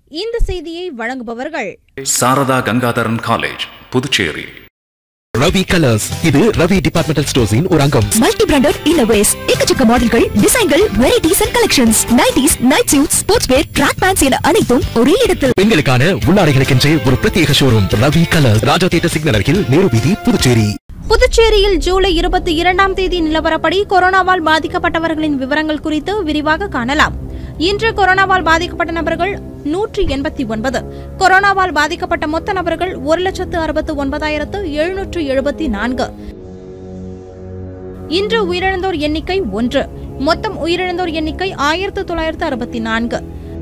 இந்த செய்தியை வழங்குபவர்கள் சாரதா கங்காதரன் காலேஜ் புதுச்சேரி ரவி கலர்ஸ் இது ரவி டிபார்ட்மெண்டல் ஸ்டோர்ஸின் ஒரு அங்கம் மல்டி பிராண்டட் இன்னோவேஸ் எக்கச்சக்க மாடல்கள் டிசைன்கள் varieties and collections nighties night suit sports wear track pants என அனைத்தும் ஒரே இடத்தில் பெண்களுக்கான உள்ளாடைகளுக்கென்றே ஒரு பிரத்யேக showroom Ravi Colours Raja theatre signal அருகில் நேரு வீதி புதுச்சேரி புதுச்சேரியில் ஜூலை இருபத்தி இரண்டாம் தேதி நிலவரப்படி கொரோனாவால் பாதிக்கப்பட்டவர்களின் விவரங்கள் குறித்து விரிவாக காணலாம் இன்று கொரோனாவால் பாதிக்கப்பட்ட நபர்கள் நூற்றி எண்பத்தி ஒன்பது கொரோனாவால் பாதிக்கப்பட்ட மொத்த நபர்கள் ஒரு லட்சத்து அறுபத்து ஒன்பதாயிரத்து எழுநூற்று எழுபத்தி நான்கு இன்று உயிரிழந்தோர் எண்ணிக்கை ஒன்று மொத்தம் உயிரிழந்தோர் எண்ணிக்கை ஆயிரத்து தொள்ளாயிரத்து அறுபத்தி நான்கு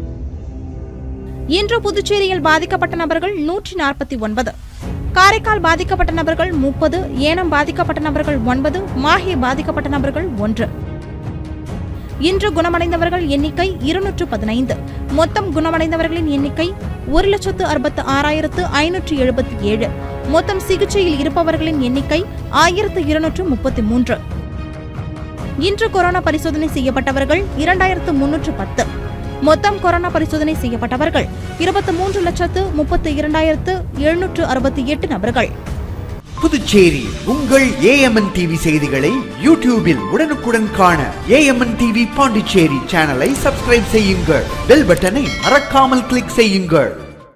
இன்று புதுச்சேரியில் பாதிக்கப்பட்ட நபர்கள் நூற்றி நாற்பத்தி ஒன்பது காரைக்கால் பாதிக்கப்பட்ட நபர்கள் முப்பது ஏனம் பாதிக்கப்பட்ட நபர்கள் ஒன்பது மாஹே பாதிக்கப்பட்ட நபர்கள் ஒன்று இன்று குணமடைந்தவர்கள் எண்ணிக்கை இருநூற்று பதினைந்து மொத்தம் குணமடைந்தவர்களின் எண்ணிக்கை ஒரு லட்சத்து அறுபத்து ஆறாயிரத்து ஐநூற்று எழுபத்தி ஏழு மொத்தம் சிகிச்சையில் இருப்பவர்களின் எண்ணிக்கை ஆயிரத்து இருநூற்று முப்பத்தி மூன்று இன்று கொரோனா பரிசோதனை செய்யப்பட்டவர்கள் இரண்டாயிரத்து முன்னூற்று பத்து மொத்தம் கொரோனா பரிசோதனை செய்யப்பட்டவர்கள் இருபத்தி மூன்று லட்சத்து முப்பத்தி இரண்டாயிரத்து எழுநூற்று அறுபத்தி எட்டு நபர்கள் புதுச்சேரி உங்கள் ஏஎம்என் டிவி செய்திகளை யூடியூபில் உடனுக்குடன் காண ஏஎம்என் டிவி பாண்டிச்சேரி சேனலை சப்ஸ்கிரைப் செய்யுங்கள் பெல் பட்டனை மறக்காமல் கிளிக் செய்யுங்கள்